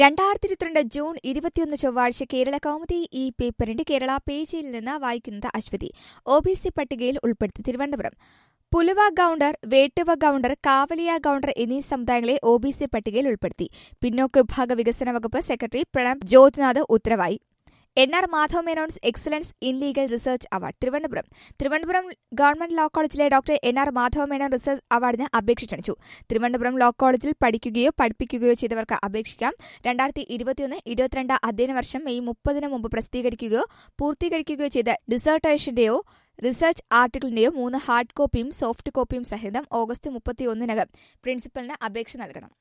രണ്ടായിരത്തി ഇരുപത്തിരണ്ട് ജൂൺ ഇരുപത്തിയൊന്ന് ചൊവ്വാഴ്ച കേരള കൗമുദി ഈ പേപ്പറിന്റെ കേരള പേജിൽ നിന്ന് വായിക്കുന്നത് അശ്വതി ഒ ബി സി പട്ടികയിൽ ഉൾപ്പെടുത്തി തിരുവനന്തപുരം പുലുവ ഗൌണ്ടർ വേട്ടുവ ഗൌണ്ടർ കാവലിയ ഗൌണ്ടർ എന്നീ സമുദായങ്ങളെ ഒ ബി സി പട്ടികയിൽ ഉൾപ്പെടുത്തി പിന്നോക്ക വിഭാഗ വികസന വകുപ്പ് സെക്രട്ടറി പ്രണബ് ജ്യോതിനാഥ് ഉത്തരവായി N R Madhava Menon's excellence in legal research award Thiruvananthapuram Thiruvananthapuram government law കോളേജിലെ doctor N R Madhava Menon research അവാർഡിന് അപേക്ഷ ക്ഷണിച്ചു തിരുവനന്തപുരം ലോ കോളേജിൽ പഠിക്കുകയോ പഠിപ്പിക്കുകയോ ചെയ്തവർക്ക് അപേക്ഷിക്കാം രണ്ടായിരത്തി ഇരുപത്തിയൊന്ന് ഇരുപത്തിരണ്ട് അധ്യയന വർഷം മെയ് മുപ്പതിന് മുമ്പ് പ്രസിദ്ധീകരിക്കുകയോ പൂർത്തീകരിക്കുകയോ ചെയ്ത ഡിസർട്ടേഷന്റെയോ റിസർച്ച് ആർട്ടിക്കിളിന്റെയോ മൂന്ന് ഹാർഡ് കോപ്പിയും സോഫ്റ്റ് കോപ്പിയും സഹിതം ഓഗസ്റ്റ് മുപ്പത്തിയൊന്നിനകം പ്രിൻസിപ്പലിന് അപേക്ഷ നൽകണം